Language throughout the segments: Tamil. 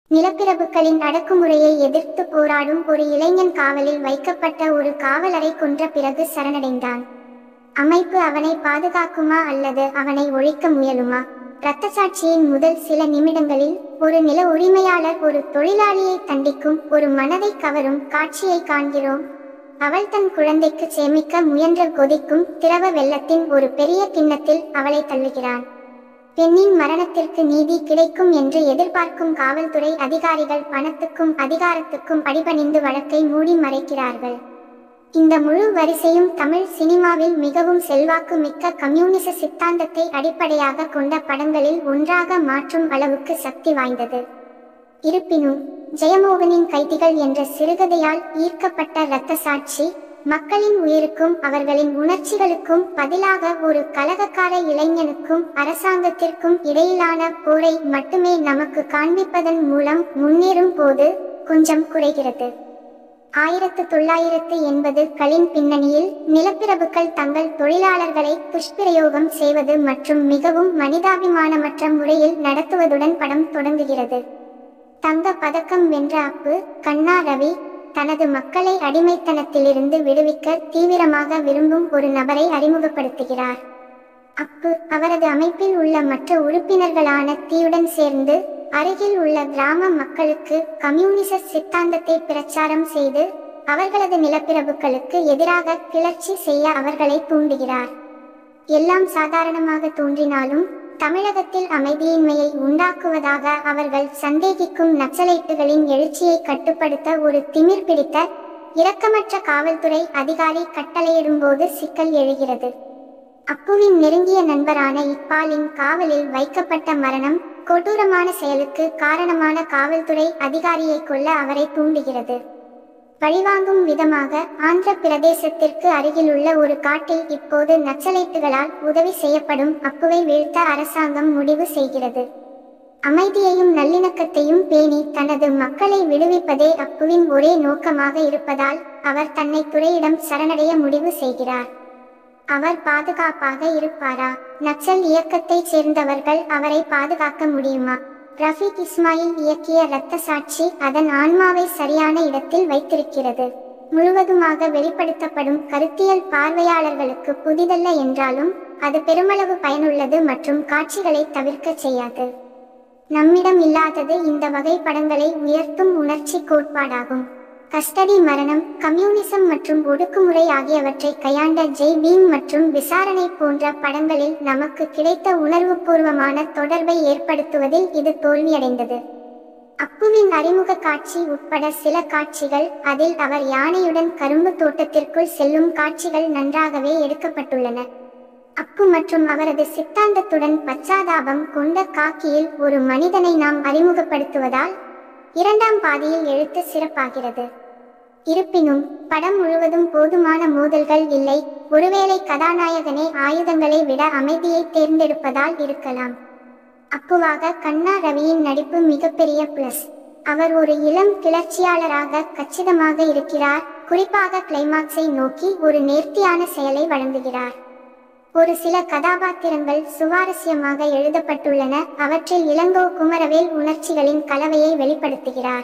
நிலப்பிரபுக்களின் அடக்குமுறையை எதிர்த்து போராடும் ஒரு இளைஞன் காவலில் வைக்கப்பட்ட ஒரு காவலரை கொன்ற பிறகு சரணடைந்தான் அமைப்பு அவனை பாதுகாக்குமா அல்லது அவனை ஒழிக்க முயலுமா இரத்த சாட்சியின் முதல் சில நிமிடங்களில் ஒரு நில உரிமையாளர் ஒரு தொழிலாளியை தண்டிக்கும் ஒரு மனதை கவரும் காட்சியை காண்கிறோம் அவள் தன் குழந்தைக்கு சேமிக்க முயன்ற கொதிக்கும் திரவ வெள்ளத்தின் ஒரு பெரிய கிண்ணத்தில் அவளை தள்ளுகிறான் பெண்ணின் மரணத்திற்கு நீதி கிடைக்கும் என்று எதிர்பார்க்கும் காவல்துறை அதிகாரிகள் பணத்துக்கும் அதிகாரத்துக்கும் அடிபணிந்து வழக்கை மூடி மறைக்கிறார்கள் இந்த முழு வரிசையும் தமிழ் சினிமாவில் மிகவும் செல்வாக்கு மிக்க கம்யூனிச சித்தாந்தத்தை அடிப்படையாக கொண்ட படங்களில் ஒன்றாக மாற்றும் அளவுக்கு சக்தி வாய்ந்தது இருப்பினும் ஜெயமோகனின் கைதிகள் என்ற சிறுகதையால் ஈர்க்கப்பட்ட இரத்த சாட்சி மக்களின் உயிருக்கும் அவர்களின் உணர்ச்சிகளுக்கும் பதிலாக ஒரு கலகக்கார இளைஞனுக்கும் அரசாங்கத்திற்கும் இடையிலான போரை மட்டுமே நமக்கு காண்பிப்பதன் மூலம் முன்னேறும் போது கொஞ்சம் குறைகிறது ஆயிரத்து தொள்ளாயிரத்து எண்பது களின் பின்னணியில் நிலப்பிரபுக்கள் தங்கள் தொழிலாளர்களை துஷ்பிரயோகம் செய்வது மற்றும் மிகவும் மனிதாபிமானமற்ற முறையில் நடத்துவதுடன் படம் தொடங்குகிறது தங்க பதக்கம் வென்ற அப்பு கண்ணா ரவி தனது மக்களை அடிமைத்தனத்திலிருந்து விடுவிக்க தீவிரமாக விரும்பும் ஒரு நபரை அறிமுகப்படுத்துகிறார் அப்பு அவரது அமைப்பில் உள்ள மற்ற உறுப்பினர்களான தீயுடன் சேர்ந்து அருகில் உள்ள கிராம மக்களுக்கு கம்யூனிச சித்தாந்தத்தை பிரச்சாரம் செய்து அவர்களது நிலப்பிரபுக்களுக்கு எதிராக கிளர்ச்சி செய்ய அவர்களை தூண்டுகிறார் எல்லாம் சாதாரணமாக தோன்றினாலும் தமிழகத்தில் அமைதியின்மையை உண்டாக்குவதாக அவர்கள் சந்தேகிக்கும் நக்சலைட்டுகளின் எழுச்சியை கட்டுப்படுத்த ஒரு திமிர் பிடித்த இரக்கமற்ற காவல்துறை அதிகாரி கட்டளையிடும்போது சிக்கல் எழுகிறது அப்புவின் நெருங்கிய நண்பரான இப்பாலின் காவலில் வைக்கப்பட்ட மரணம் கொடூரமான செயலுக்கு காரணமான காவல்துறை அதிகாரியை கொல்ல அவரை தூண்டுகிறது பழிவாங்கும் விதமாக ஆந்திர பிரதேசத்திற்கு அருகிலுள்ள ஒரு காட்டில் இப்போது நக்சலைட்டுகளால் உதவி செய்யப்படும் அப்புவை வீழ்த்த அரசாங்கம் முடிவு செய்கிறது அமைதியையும் நல்லிணக்கத்தையும் பேணி தனது மக்களை விடுவிப்பதே அப்புவின் ஒரே நோக்கமாக இருப்பதால் அவர் தன்னை துறையிடம் சரணடைய முடிவு செய்கிறார் அவர் பாதுகாப்பாக இருப்பாரா நக்சல் இயக்கத்தைச் சேர்ந்தவர்கள் அவரை பாதுகாக்க முடியுமா ரஃபீக் இஸ்மாயில் இயக்கிய இரத்த சாட்சி அதன் ஆன்மாவை சரியான இடத்தில் வைத்திருக்கிறது முழுவதுமாக வெளிப்படுத்தப்படும் கருத்தியல் பார்வையாளர்களுக்கு புதிதல்ல என்றாலும் அது பெருமளவு பயனுள்ளது மற்றும் காட்சிகளை தவிர்க்க செய்யாது நம்மிடம் இல்லாதது இந்த வகை படங்களை உயர்த்தும் உணர்ச்சி கோட்பாடாகும் கஸ்டடி மரணம் கம்யூனிசம் மற்றும் ஒடுக்குமுறை ஆகியவற்றை கையாண்ட ஜெய் பீம் மற்றும் விசாரணை போன்ற படங்களில் நமக்கு கிடைத்த உணர்வுபூர்வமான தொடர்பை ஏற்படுத்துவதில் இது தோல்வியடைந்தது அப்புவின் அறிமுக காட்சி உட்பட சில காட்சிகள் அதில் அவர் யானையுடன் கரும்பு தோட்டத்திற்குள் செல்லும் காட்சிகள் நன்றாகவே எடுக்கப்பட்டுள்ளன அப்பு மற்றும் அவரது சித்தாந்தத்துடன் பச்சாதாபம் கொண்ட காக்கியில் ஒரு மனிதனை நாம் அறிமுகப்படுத்துவதால் இரண்டாம் பாதியில் எழுத்து சிறப்பாகிறது இருப்பினும் படம் முழுவதும் போதுமான மோதல்கள் இல்லை ஒருவேளை கதாநாயகனே ஆயுதங்களை விட அமைதியை தேர்ந்தெடுப்பதால் இருக்கலாம் அப்புவாக கண்ணா ரவியின் நடிப்பு மிகப்பெரிய பிளஸ் அவர் ஒரு இளம் கிளர்ச்சியாளராக கச்சிதமாக இருக்கிறார் குறிப்பாக கிளைமாக்ஸை நோக்கி ஒரு நேர்த்தியான செயலை வழங்குகிறார் ஒரு சில கதாபாத்திரங்கள் சுவாரஸ்யமாக எழுதப்பட்டுள்ளன அவற்றில் இளங்கோ குமரவேல் உணர்ச்சிகளின் கலவையை வெளிப்படுத்துகிறார்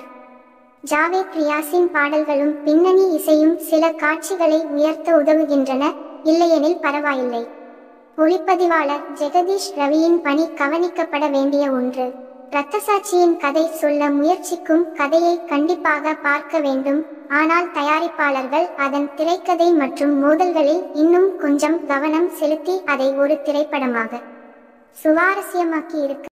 ஜாவேத் ரியாஸின் பாடல்களும் பின்னணி இசையும் சில காட்சிகளை உயர்த்த உதவுகின்றன இல்லையெனில் பரவாயில்லை ஒளிப்பதிவாளர் ஜெகதீஷ் ரவியின் பணி கவனிக்கப்பட வேண்டிய ஒன்று இரத்த சாட்சியின் கதை சொல்ல முயற்சிக்கும் கதையை கண்டிப்பாக பார்க்க வேண்டும் ஆனால் தயாரிப்பாளர்கள் அதன் திரைக்கதை மற்றும் மோதல்களில் இன்னும் கொஞ்சம் கவனம் செலுத்தி அதை ஒரு திரைப்படமாக சுவாரஸ்யமாக்கி இருக்க